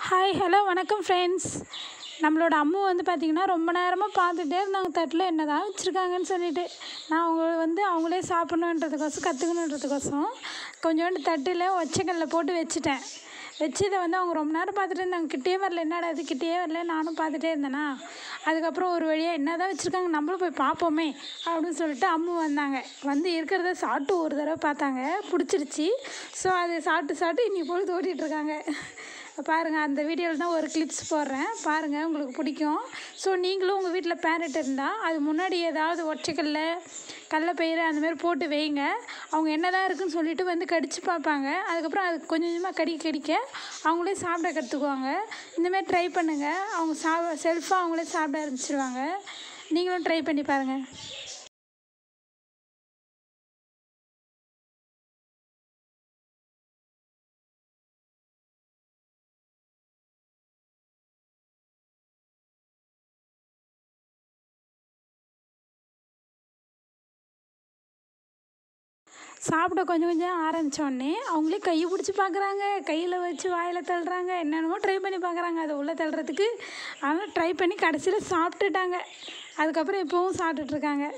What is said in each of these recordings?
hi hello வணக்கம் friends நம்மளோட அம்மு வந்து பார்த்திங்கன்னா ரொம்ப நேரமாக பார்த்துட்டே இருந்தாங்க தட்டில் என்ன தான் வச்சுருக்காங்கன்னு சொல்லிட்டு நான் அவங்க வந்து அவங்களே சாப்பிட்ணுன்றதுக்கோசம் கற்றுக்கணுன்றதுக்கோசம் கொஞ்சோண்டு தட்டில் ஒச்சக்கல்ல போட்டு வச்சுட்டேன் வச்சதை வந்து அவங்க ரொம்ப நேரம் பார்த்துட்டு இருந்தாங்க கிட்டேயே வரல என்னடா இது கிட்டேயே வரல நானும் பார்த்துட்டே இருந்தேனா அதுக்கப்புறம் ஒரு வழியாக என்ன தான் வச்சுருக்காங்க நம்மளும் போய் பார்ப்போமே அப்படின்னு சொல்லிட்டு அம்மு வந்தாங்க வந்து இருக்கிறத சாப்பிட்டு ஒரு தடவை பார்த்தாங்க பிடிச்சிருச்சு ஸோ அதை சாப்பிட்டு சாப்பிட்டு இன்னைக்கு பொழுது ஓட்டிகிட்ருக்காங்க பாருங்கள் அந்த வீடியோவில் தான் ஒரு கிளிப்ஸ் போடுறேன் பாருங்கள் உங்களுக்கு பிடிக்கும் ஸோ நீங்களும் உங்கள் வீட்டில் பேரட் இருந்தால் அது முன்னாடி ஏதாவது ஒற்றைக்கல்ல கடலப்பயிறு அந்த மாதிரி போட்டு வைங்க அவங்க என்ன தான் இருக்குன்னு சொல்லிட்டு வந்து கடித்து பார்ப்பாங்க அதுக்கப்புறம் அது கொஞ்சம் கொஞ்சமாக கடிக்க கடிக்க அவங்களே சாப்பிட கற்றுக்குவாங்க இந்தமாரி ட்ரை பண்ணுங்கள் அவங்க சா செல்ஃபாக அவங்களே சாப்பிட ஆரம்பிச்சிருவாங்க நீங்களும் ட்ரை பண்ணி பாருங்கள் சாப்பிட கொஞ்சம் கொஞ்சம் ஆரம்பித்தோடனே அவங்களே கையை பிடிச்சி பார்க்குறாங்க கையில் வச்சு வாயில் தள்ளுறாங்க என்னென்னமோ ட்ரை பண்ணி பார்க்குறாங்க அதை உள்ளே தள்ளுறதுக்கு ஆனால் ட்ரை பண்ணி கடைசியில் சாப்பிட்டுட்டாங்க அதுக்கப்புறம் இப்போவும் சாப்பிட்டுட்ருக்காங்க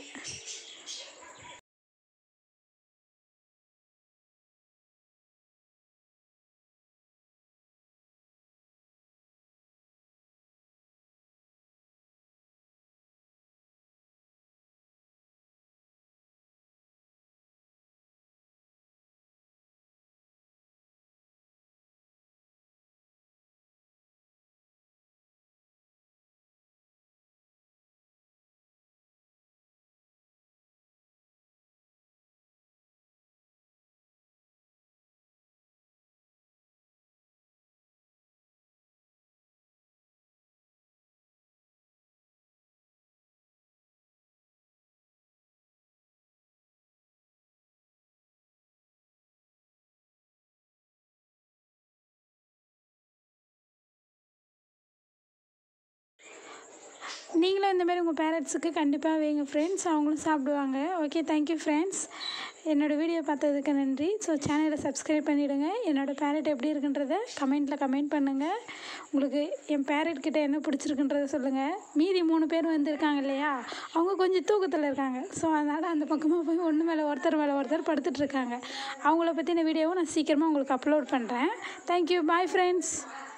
நீங்களும் இந்த மாதிரி உங்கள் பேரண்ட்ஸுக்கு கண்டிப்பாக வைங்க ஃப்ரெண்ட்ஸ் அவங்களும் சாப்பிடுவாங்க ஓகே தேங்க்யூ ஃப்ரெண்ட்ஸ் என்னோடய வீடியோ பார்த்ததுக்கு நன்றி ஸோ சேனலை சப்ஸ்கிரைப் பண்ணிவிடுங்க என்னோடய பேரட் எப்படி இருக்குன்றத கமெண்ட்டில் கமெண்ட் பண்ணுங்கள் உங்களுக்கு என் பேரட் கிட்ட என்ன பிடிச்சிருக்குன்றத சொல்லுங்கள் மீதி மூணு பேர் வந்திருக்காங்க இல்லையா அவங்க கொஞ்சம் தூக்கத்தில் இருக்காங்க ஸோ அதனால் அந்த பக்கமாக போய் ஒன்று மேலே ஒருத்தர் மேலே ஒருத்தர் படுத்துட்ருக்காங்க அவங்கள பற்றின வீடியோவும் நான் சீக்கிரமாக உங்களுக்கு அப்லோட் பண்ணுறேன் தேங்க்யூ பாய் ஃப்ரெண்ட்ஸ்